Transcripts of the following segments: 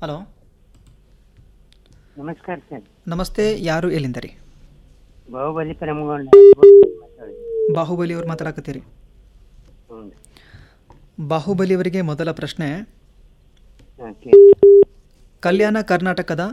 Hello ನಮಸ್ಕಾರ sir ನಮಸ್ತೆ ಯಾರು ಎಲ್ಲಿಂದ ರೀ ಬಾಹುಬಲಿ ಪರಮಗೊಂಡ ಬಾಹುಬಲಿ ಅವ್ರು ಮಾತಾಡಕತ್ತೀರಿ ಹ್ಞೂ ಬಾಹುಬಲಿ ಅವರಿಗೆ ಮೊದಲ ಪ್ರಶ್ನೆ ಹಾಂ ಕಲ್ಯಾಣ ಕರ್ನಾಟಕದ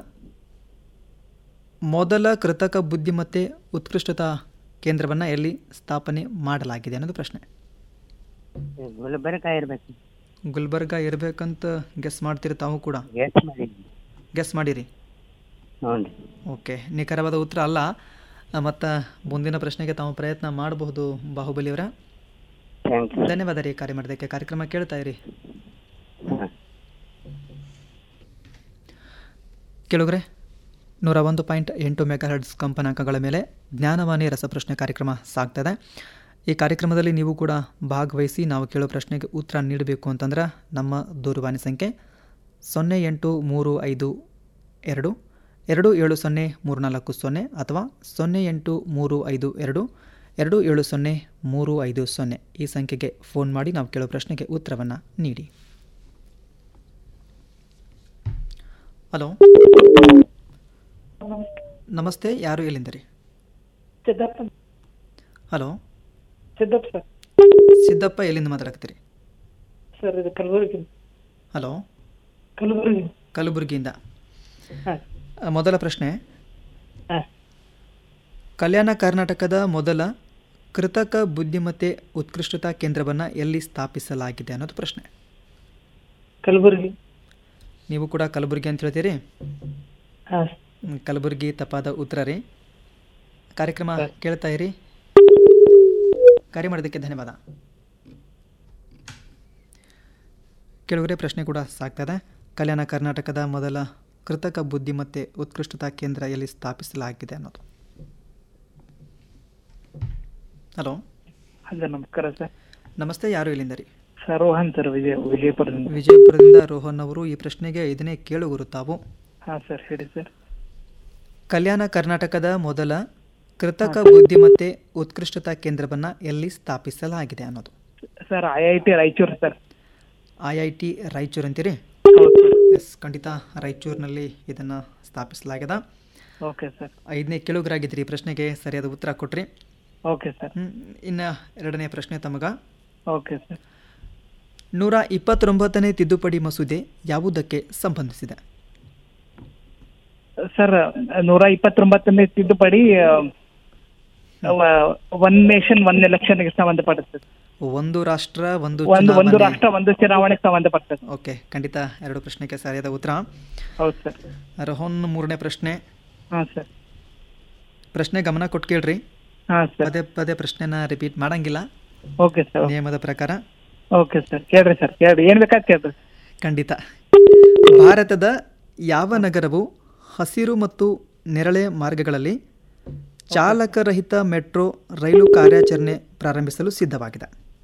ಮೊದಲ ಕೃತಕ ಬುದ್ಧಿಮತ್ತೆ ಉತ್ಕೃಷ್ಟತಾ ಕೇಂದ್ರವನ್ನು ಎಲ್ಲಿ ಸ್ಥಾಪನೆ ಮಾಡಲಾಗಿದೆ ಅನ್ನೋದು ಪ್ರಶ್ನೆ ಗುಲ್ಬರ್ಗ ಇರ್ಬೇಕು ಗುಲ್ಬರ್ಗ ಇರಬೇಕಂತ ಗೆಸ್ ಮಾಡ್ತೀರಿ ತಾವು ಕೂಡ ಗೆಸ್ ಮಾಡಿದ್ವಿ ಗೆಸ್ ಮಾಡಿರಿ ಹ್ಞೂ ರೀ ಓಕೆ ನಿಖರವಾದ ಉತ್ತರ ಅಲ್ಲ ಮತ್ತು ಮುಂದಿನ ಪ್ರಶ್ನೆಗೆ ತಾವು ಪ್ರಯತ್ನ ಮಾಡಬಹುದು ಬಾಹುಬಲಿ ಅವರ ಥ್ಯಾಂಕ್ ಯು ಧನ್ಯವಾದ ರೀ ಕಾರ್ಯ ಮಾಡೋದಕ್ಕೆ ಕಾರ್ಯಕ್ರಮ ಕೇಳ್ತಾ ಇರಿ ಹಾಂ ಕೇಳುಗ್ರೆ ನೂರ ಒಂದು ಪಾಯಿಂಟ್ ಎಂಟು ಮೆಗಾ ಹರ್ಡ್ಸ್ ಕಂಪನಾಂಕಗಳ ಮೇಲೆ ಜ್ಞಾನವಾಣಿ ರಸಪ್ರಶ್ನೆ ಕಾರ್ಯಕ್ರಮ ಸಾಗ್ತದೆ ಈ ಕಾರ್ಯಕ್ರಮದಲ್ಲಿ ನೀವು ಕೂಡ ಭಾಗವಹಿಸಿ ನಾವು ಕೇಳೋ ಪ್ರಶ್ನೆಗೆ ಉತ್ತರ ನೀಡಬೇಕು ಅಂತಂದ್ರೆ ನಮ್ಮ ದೂರವಾಣಿ ಸಂಖ್ಯೆ ಸೊನ್ನೆ ಎಂಟು ಮೂರು ಐದು ಎರಡು ಎರಡು ಏಳು ಸೊನ್ನೆ ಮೂರು ನಾಲ್ಕು ಸೊನ್ನೆ ಅಥವಾ ಸೊನ್ನೆ ಎಂಟು ಮೂರು ಐದು ಎರಡು ಎರಡು ಏಳು ಸೊನ್ನೆ ಮೂರು ಐದು ಸೊನ್ನೆ ಈ ಸಂಖ್ಯೆಗೆ ಫೋನ್ ಮಾಡಿ ನಾವು ಕೇಳೋ ಪ್ರಶ್ನೆಗೆ ಉತ್ತರವನ್ನು ನೀಡಿ ಹಲೋ ನಮಸ್ತೆ ಯಾರು ಎಲ್ಲಿಂದ ರೀ ಸಿದ್ದಪ್ಪ ಹಲೋ ಸಿದ್ದಪ್ಪ ಸರ್ ಸಿದ್ದಪ್ಪ ಎಲ್ಲಿಂದ ಮಾತಾಡಕತ್ತೀರಿ ಸರ್ ಇದು ಕಲಬುರಗಿ ಹಲೋ ಕಲಬುರಗಿ ಕಲಬುರಗಿಯಿಂದ ಹಾಂ ಆ, ಮೊದಲ ಪ್ರಶ್ನೆ ಹಾಂ ಕಲ್ಯಾಣ ಕರ್ನಾಟಕದ ಮೊದಲ ಕೃತಕ ಬುದ್ಧಿಮತ್ತೆ ಉತ್ಕೃಷ್ಟತಾ ಕೇಂದ್ರವನ್ನು ಎಲ್ಲಿ ಸ್ಥಾಪಿಸಲಾಗಿದೆ ಅನ್ನೋದು ಪ್ರಶ್ನೆ ಕಲಬುರಗಿ ನೀವು ಕೂಡ ಕಲಬುರಗಿ ಅಂತ ಹೇಳ್ತೀರಿ ಹಾಂ ಹ್ಮ್, ಕಲಬುರಗಿ ತಪ್ಪಾದ ಉತ್ತರ ರೀ ಕಾರ್ಯಕ್ರಮ ಕೇಳ್ತಾ ಇರಿ ಕಾರ್ಯ ಮಾಡೋದಕ್ಕೆ ಧನ್ಯವಾದ ಕೆಲವರೇ ಪ್ರಶ್ನೆ ಕೂಡ ಸಾಗ್ತದೆ ಕಲ್ಯಾಣ ಕರ್ನಾಟಕದ ಮೊದಲ ಕೃತಕ ಬುದ್ಧಿಮತ್ತೆ ಉತ್ಕೃಷ್ಟತಾ ಕೇಂದ್ರ ಎಲ್ಲಿ ಸ್ಥಾಪಿಸಲಾಗಿದೆ ಅನ್ನೋದು ಹಲೋ ಹಲೋ ನಮಸ್ಕಾರ ಸರ್ ನಮಸ್ತೆ ಯಾರು ಇಲ್ಲಿಂದ ರೀ ಸರ್ ರೋಹನ್ ಸರ್ ವಿಜಯ ವಿಜಯಪುರದಿಂದ ವಿಜಯಪುರದಿಂದ ರೋಹನ್ ಅವರು ಈ ಪ್ರಶ್ನೆಗೆ ಐದನೇ ಕೇಳುಗರು ತಾವು ಹಾಂ ಸರ್ ಹೇಳಿ ಸರ್ ಕಲ್ಯಾಣ ಕರ್ನಾಟಕದ ಮೊದಲ ಕೃತಕ ಬುದ್ಧಿಮತ್ತೆ ಉತ್ಕೃಷ್ಟತಾ ಕೇಂದ್ರವನ್ನು ಎಲ್ಲಿ ಸ್ಥಾಪಿಸಲಾಗಿದೆ ಅನ್ನೋದು sir I I T Raichur sir I I T Raichur ಅಂತೀರಿ ಹೌದು ಸರ್ ಎಸ್ ಖಂಡಿತ ರಾಯಚೂರಿನಲ್ಲಿ ಇದನ್ನು ಸ್ಥಾಪಿಸಲಾಗಿದೆ ಓಕೆ ಸರ್ ಐದನೇ ಕೇಳುಗರಾಗಿದ್ರಿ ಈ ಪ್ರಶ್ನೆಗೆ ಸರಿಯಾದ ಉತ್ತರ ಕೊಟ್ರಿ ಓಕೆ ಸರ್ ಹ್ಮ್, ಇನ್ನು ಎರಡನೇ ಪ್ರಶ್ನೆ ತಮಗ ಓಕೆ ಸರ್ ನೂರ ಇಪ್ಪತ್ತೊಂಬತ್ತನೇ ತಿದ್ದುಪಡಿ ಮಸೂದೆ ಯಾವುದಕ್ಕೆ ಸಂಬಂಧಿಸಿದೆ ಸರ್ ನೂರ ಇಪ್ಪತ್ತೊಂಬತ್ತನೇ ತಿದ್ದುಪಡಿ ಒನ್ ನೇಷನ್ ಒನ್ ಎಲೆಕ್ಷನ್ಗೆ ಸಂಬಂಧಪಡುತ್ತೆ ಒಂದು ರಾಷ್ಟ್ರ ಒಂದು ಒಂದು ಒಂದು ಚುನಾವಣೆ. ರಾಷ್ಟ್ರ ಒಂದು ಚುನಾವಣೆಗೆ ಸಂಬಂಧಪಡ್ತದೆ ಓಕೆ ಖಂಡಿತ ಎರಡು ಪ್ರಶ್ನೆಗೆ ಸರಿಯಾದ ಉತ್ತರ ಹೌದು ಸರ್ ರೋಹನ್ ಮೂರನೇ ಪ್ರಶ್ನೆ ಹಾಂ ಸರ್ ಪ್ರಶ್ನೆ ಗಮನ ಕೊಟ್ಟು ಕೇಳ್ರಿ ಹಾಂ ಸರ್ ಪದೇ ಪದೇ ಪ್ರಶ್ನೆನ ರಿಪೀಟ್ ಮಾಡಂಗಿಲ್ಲ ಓಕೆ ಸರ್ ನಿಯಮದ ಪ್ರಕಾರ ಓಕೆ ಸರ್ ಕೇಳ್ರಿ ಸರ್ ಕೇಳ್ರಿ ಏನು ಬೇಕಾದ್ ಕೇಳ್ರಿ ಖಂಡಿತ ಭಾರತದ ಯಾವ ನಗರವು ಹಸಿರು ಮತ್ತು ನೆರಳೆ ಮಾರ್ಗಗಳಲ್ಲಿ ಚಾಲಕರಹಿತ ಮೆಟ್ರೋ ರೈಲು ಕಾರ್ಯಾಚರಣೆ ಪ್ರಾರಂಭಿಸಲು ಸಿದ್ಧವಾಗಿದೆ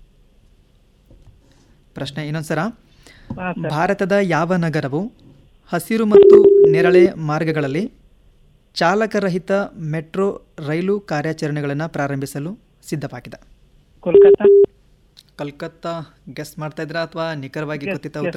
ಪ್ರಶ್ನೆ ಇನ್ನೊಂದ್ಸರ ಹಾಂ ಸರ್ ಭಾರತದ ಯಾವ ನಗರವು ಹಸಿರು ಮತ್ತು ನೆರಳೆ ಮಾರ್ಗಗಳಲ್ಲಿ ಚಾಲಕರಹಿತ ಮೆಟ್ರೋ ರೈಲು ಕಾರ್ಯಾಚರಣೆಗಳನ್ನು ಪ್ರಾರಂಭಿಸಲು ಸಿದ್ಧವಾಗಿದೆ ಕೋಲ್ಕತ್ತಾ ಕಲ್ಕತ್ತಾ ಗೆಸ್ ಮಾಡ್ತಾ ಇದ್ರಾ ಅಥವಾ ನಿಖರವಾಗಿ ಗೊತ್ತಿತ್ತ ಉತ್ತರ